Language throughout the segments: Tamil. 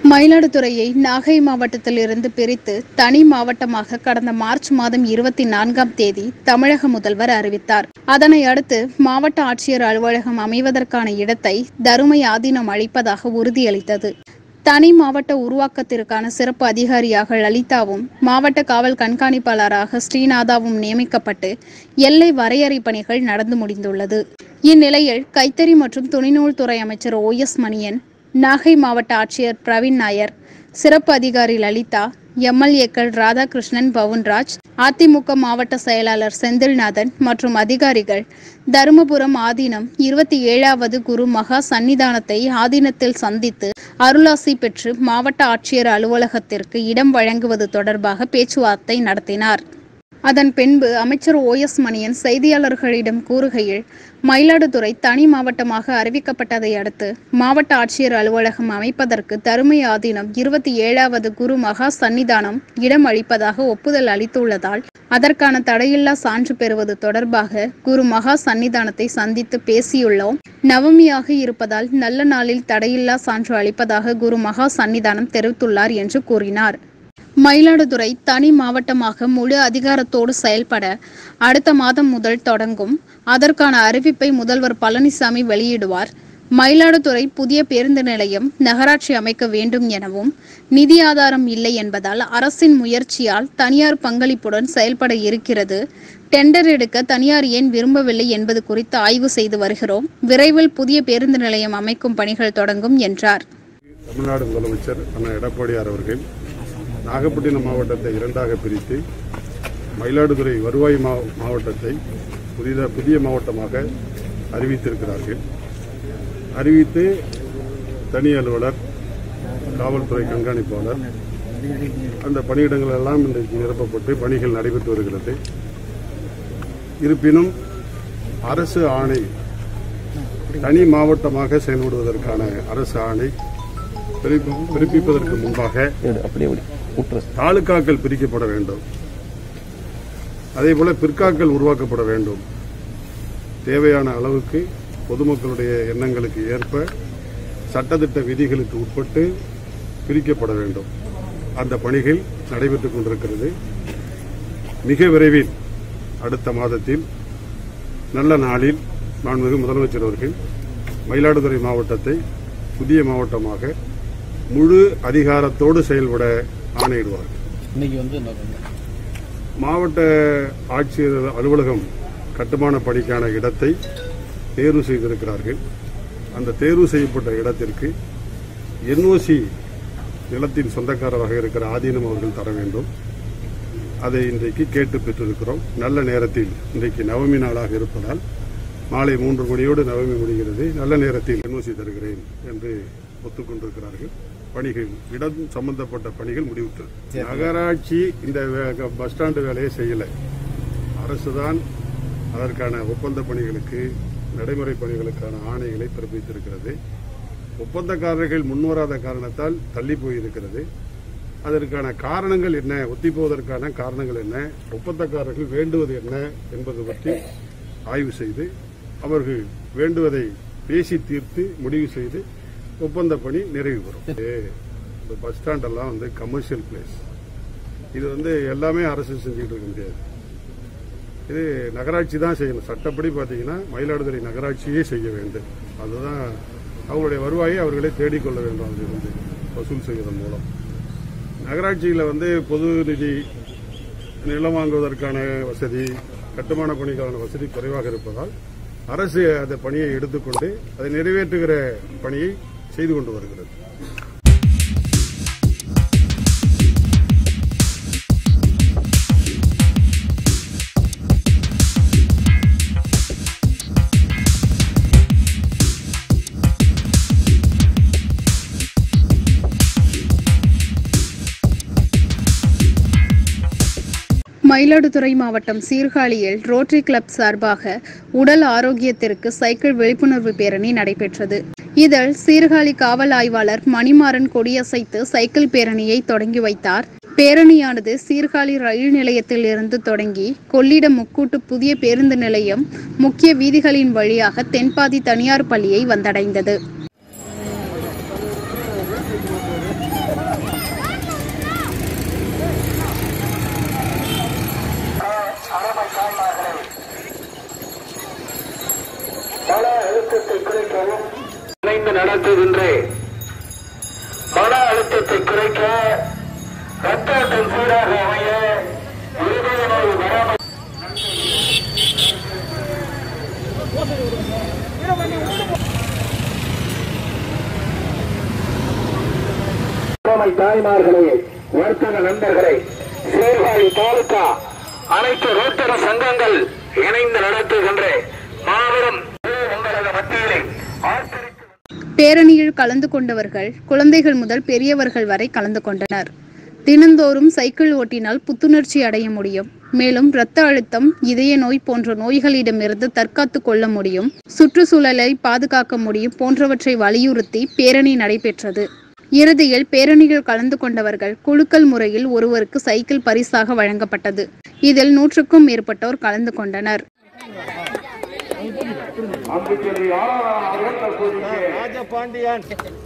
மயிலாடுதுறையை நாகை மாவட்டத்திலிருந்து பிரித்து தனி மாவட்டமாக கடந்த மார்ச் மாதம் இருபத்தி நான்காம் தேதி தமிழக முதல்வர் அறிவித்தார் அதனை அடுத்து மாவட்ட ஆட்சியர் அலுவலகம் அமைவதற்கான இடத்தை தருமை ஆதீனம் அளிப்பதாக உறுதியளித்தது தனி மாவட்ட உருவாக்கத்திற்கான சிறப்பு அதிகாரியாக லலிதாவும் மாவட்ட காவல் கண்காணிப்பாளராக ஸ்ரீநாதாவும் நியமிக்கப்பட்டு எல்லை வரையறை பணிகள் நடந்து முடிந்துள்ளது இந்நிலையில் கைத்தறி மற்றும் துணிநூல் துறை அமைச்சர் ஓ எஸ் மணியன் நாகை மாவட்ட ஆட்சியர் பிரவீன் நாயர் சிறப்பு அதிகாரி லலிதா எம்எல்ஏக்கள் ராதாகிருஷ்ணன் பவுன்ராஜ் அதிமுக மாவட்ட செயலாளர் செந்தில்நாதன் மற்றும் அதிகாரிகள் தருமபுரம் ஆதீனம் இருபத்தி ஏழாவது குரு மகா சன்னிதானத்தை ஆதீனத்தில் சந்தித்து அருளாசி பெற்று மாவட்ட ஆட்சியர் அலுவலகத்திற்கு இடம் வழங்குவது தொடர்பாக பேச்சுவார்த்தை நடத்தினார் அதன் பின்பு அமைச்சர் ஓ எஸ் மணியன் செய்தியாளர்களிடம் கூறுகையில் மயிலாடுதுறை தனி மாவட்டமாக அறிவிக்கப்பட்டதை அடுத்து மாவட்ட ஆட்சியர் அலுவலகம் அமைப்பதற்கு தருமை ஆதீனம் இருபத்தி ஏழாவது குரு மகா சன்னிதானம் இடம் அளிப்பதாக ஒப்புதல் அளித்துள்ளதால் அதற்கான தடையில்லா சான்று பெறுவது தொடர்பாக குரு மகா சன்னிதானத்தை சந்தித்து பேசியுள்ளோம் நவமியாக இருப்பதால் நல்ல நாளில் தடையில்லா சான்று அளிப்பதாக குரு மகா சன்னிதானம் தெரிவித்துள்ளார் என்று கூறினார் மயிலாடுதுறை தனி மாவட்டமாக முழு அதிகாரத்தோடு செயல்பட அடுத்த மாதம் முதல் தொடங்கும் அதற்கான அறிவிப்பை முதல்வர் பழனிசாமி வெளியிடுவார் மயிலாடுதுறை புதிய பேருந்து நிலையம் நகராட்சி அமைக்க வேண்டும் எனவும் நிதி ஆதாரம் இல்லை என்பதால் அரசின் முயற்சியால் தனியார் பங்களிப்புடன் செயல்பட இருக்கிறது டெண்டர் எடுக்க தனியார் ஏன் விரும்பவில்லை என்பது குறித்து ஆய்வு செய்து வருகிறோம் விரைவில் புதிய பேருந்து நிலையம் அமைக்கும் பணிகள் தொடங்கும் என்றார் தமிழ்நாடு முதலமைச்சர் அண்ணா எடப்பாடியார் அவர்கள் நாகப்பட்டினம் மாவட்டத்தை இரண்டாக பிரித்து மயிலாடுதுறை வருவாய் மா- மாவட்டத்தை புதித புதிய மாவட்டமாக அறிவித்திருக்கிறார்கள் அறிவித்து தனி அலுவலர் காவல்துறை கண்காணிப்பாளர் அந்த பணியிடங்கள் எல்லாம் இன்றைக்கு நிரப்பப்பட்டு பணிகள் நடைபெற்று வருகிறது இருப்பினும் அரசு ஆணை தனி மாவட்டமாக செயல்படுவதற்கான அரசு ஆணை பிறப்பி- பிறப்பிப்பதற்கு முன்பாக எடு, அப்படியே விடு. விட்டுரு தாலுக்காக்கள் பிரிக்கப்பட வேண்டும் அதேபோல பிற்காக்கள் உருவாக்கப்பட வேண்டும் தேவையான அளவுக்கு பொதுமக்களுடைய எண்ணங்களுக்கு ஏற்ப சட்டத்திட்ட விதிகளுக்கு உட்பட்டு பிரிக்கப்பட வேண்டும் அந்த பணிகள் நடைபெற்றுக் கொண்டிருக்கிறது மிக விரைவில் அடுத்த மாதத்தில் நல்ல நாளில் மாண்புமிகு முதலமைச்சர் அவர்கள் மயிலாடுதுறை மாவட்டத்தை புதிய மாவட்டமாக முழு அதிகாரத்தோடு செயல்பட ஆணையிடுவார் இன்னைக்கு வந்து என்ன பண்ண மாவட்ட ஆட்சியர் அலுவலகம் கட்டுமான பணிக்கான இடத்தை தேர்வு செய்திருக்கிறார்கள் அந்த தேர்வு செய்யப்பட்ட இடத்திற்கு என்ஓசி நிலத்தின் சொந்தக்காரராக இருக்கிற ஆதீனம் அவர்கள் தர வேண்டும் அதை இன்றைக்கு கேட்டு பெற்றிருக்கிறோம் நல்ல நேரத்தில் இன்றைக்கு நவமி நாளாக இருப்பதால் மாலை மூன்று மணியோடு நவமி முடிகிறது நல்ல நேரத்தில் என்ஓசி தருகிறேன் என்று ஒத்துக்கொண்டிருக்கிறார்கள் பணிகள் இடம் சம்பந்தப்பட்ட பணிகள் முடிவுற்றது நகராட்சி இந்த வே- பஸ் ஸ்டாண்டு வேலையை செய்யல அரசுதான் அதற்கான ஒப்பந்த பணிகளுக்கு நடைமுறை பணிகளுக்கான ஆணைகளை பிறப்பித்திருக்கிறது ஒப்பந்தக்காரர்கள் முன்வராத காரணத்தால் தள்ளி போயிருக்கிறது அதற்கான காரணங்கள் என்ன ஒத்திப்போவதற்கான காரணங்கள் என்ன ஒப்பந்தக்காரர்கள் வேண்டுவது என்ன என்பது பற்றி ஆய்வு செய்து அவர்கள் வேண்டுவதை பேசி தீர்த்து முடிவு செய்து ஒப்பந்த பணி நிறைவு பெறும் இது, இந்த பஸ் ஸ்டாண்ட் எல்லாம் வந்து கமர்ஷியல் பிளேஸ் இது வந்து எல்லாமே அரசு செஞ்சுட்டு இருக்க முடியாது இது நகராட்சி தான் செய்யணும் சட்டப்படி பார்த்தீங்கன்னா மயிலாடுதுறை நகராட்சியே செய்ய வேண்டும் அதுதான் அவங்களுடைய வருவாயை அவர்களே தேடிக்கொள்ள வேண்டும் அது வந்து வசூல் செய்வதன் மூலம் நகராட்சியில் வந்து பொது நிதி நிலம் வாங்குவதற்கான வசதி கட்டுமான பணிக்கான வசதி குறைவாக இருப்பதால் அரசு அந்த பணியை எடுத்துக்கொண்டு அதை நிறைவேற்றுகிற பணியை செய்து கொண்டு வருகிறது மயிலாடுதுறை மாவட்டம் சீர்காழியில் ரோட்டரி கிளப் சார்பாக உடல் ஆரோக்கியத்திற்கு சைக்கிள் விழிப்புணர்வு பேரணி நடைபெற்றது இதில் சீர்காழி காவல் ஆய்வாளர் மணிமாறன் கொடியசைத்து சைக்கிள் பேரணியை தொடங்கி வைத்தார் பேரணியானது சீர்காழி ரயில் நிலையத்தில் இருந்து தொடங்கி கொள்ளிடம் முக்கூட்டு புதிய பேருந்து நிலையம் முக்கிய வீதிகளின் வழியாக தென்பாதி தனியார் பள்ளியை வந்தடைந்தது அழுத்தத்தை குறைக்கவும் இணைந்து நடத்துகின்ற மன அழுத்தத்தை குறைக்க ரத்த ஓட்டம் சீராக அமைய இருதய நோய் வராமல் இளமை தாய்மார்களே வர்த்தக நண்பர்களே சீர்காழி தாலுகா அனைத்து ரோட்டர சங்கங்கள் இணைந்து நடத்துகின்ற மாபெரும் உங்களது மத்தியிலே ஆர்ப்பரித்து பேரணியில் கலந்து கொண்டவர்கள் குழந்தைகள் முதல் பெரியவர்கள் வரை கலந்து கொண்டனர் தினந்தோறும் சைக்கிள் ஓட்டினால் புத்துணர்ச்சி அடைய முடியும் மேலும் இரத்த அழுத்தம் இதய நோய் போன்ற நோய்களிடமிருந்து தற்காத்து கொள்ள முடியும் சுற்றுச்சூழலை பாதுகாக்க முடியும் போன்றவற்றை வலியுறுத்தி பேரணி நடைபெற்றது இறுதியில் பேரணியில் கலந்து கொண்டவர்கள் குலுக்கல் முறையில் ஒருவருக்கு சைக்கிள் பரிசாக வழங்கப்பட்டது இதில் நூற்றுக்கும் மேற்பட்டோர் கலந்து கொண்டனர் அம்புச்செல்வி ஆறாம் அவர்கள் கூறிய ராஜபாண்டியன்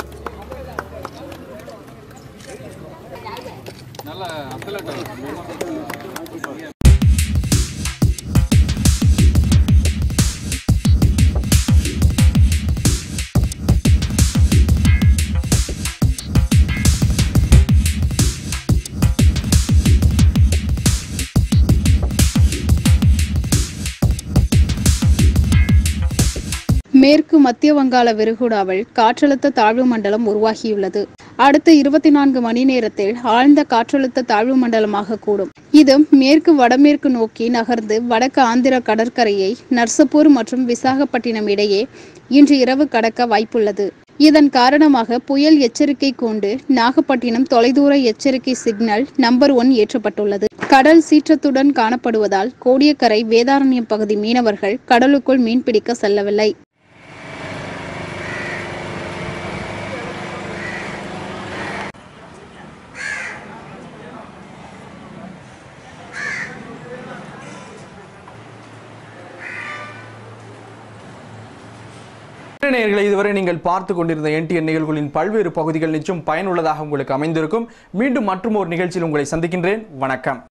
மேற்கு மத்திய வங்காள விரிகுடாவில் காற்றழுத்த தாழ்வு மண்டலம் உருவாகியுள்ளது அடுத்த இருபத்தி நான்கு மணி நேரத்தில் ஆழ்ந்த காற்றழுத்த தாழ்வு மண்டலமாக கூடும் இது மேற்கு வடமேற்கு நோக்கி நகர்ந்து வடக்கு ஆந்திர கடற்கரையை நர்சப்பூர் மற்றும் விசாகப்பட்டினம் இடையே இன்று இரவு கடக்க வாய்ப்புள்ளது இதன் காரணமாக புயல் எச்சரிக்கை கொண்டு நாகப்பட்டினம் தொலைதூர எச்சரிக்கை சிக்னல் நம்பர் ஒன் ஏற்றப்பட்டுள்ளது கடல் சீற்றத்துடன் காணப்படுவதால் கோடியக்கரை வேதாரண்யம் பகுதி மீனவர்கள் கடலுக்குள் மீன்பிடிக்க செல்லவில்லை நேயர்களை இதுவரை நீங்கள் பார்த்து கொண்டிருந்த என்டிஎன் நிகழ்வுகளின் பல்வேறு பகுதிகள் நிச்சயம் பயனுள்ளதாக உங்களுக்கு அமைந்திருக்கும் மீண்டும் மற்றும் ஒரு நிகழ்ச்சியில் உங்களை சந்திக்கின்றேன் வணக்கம்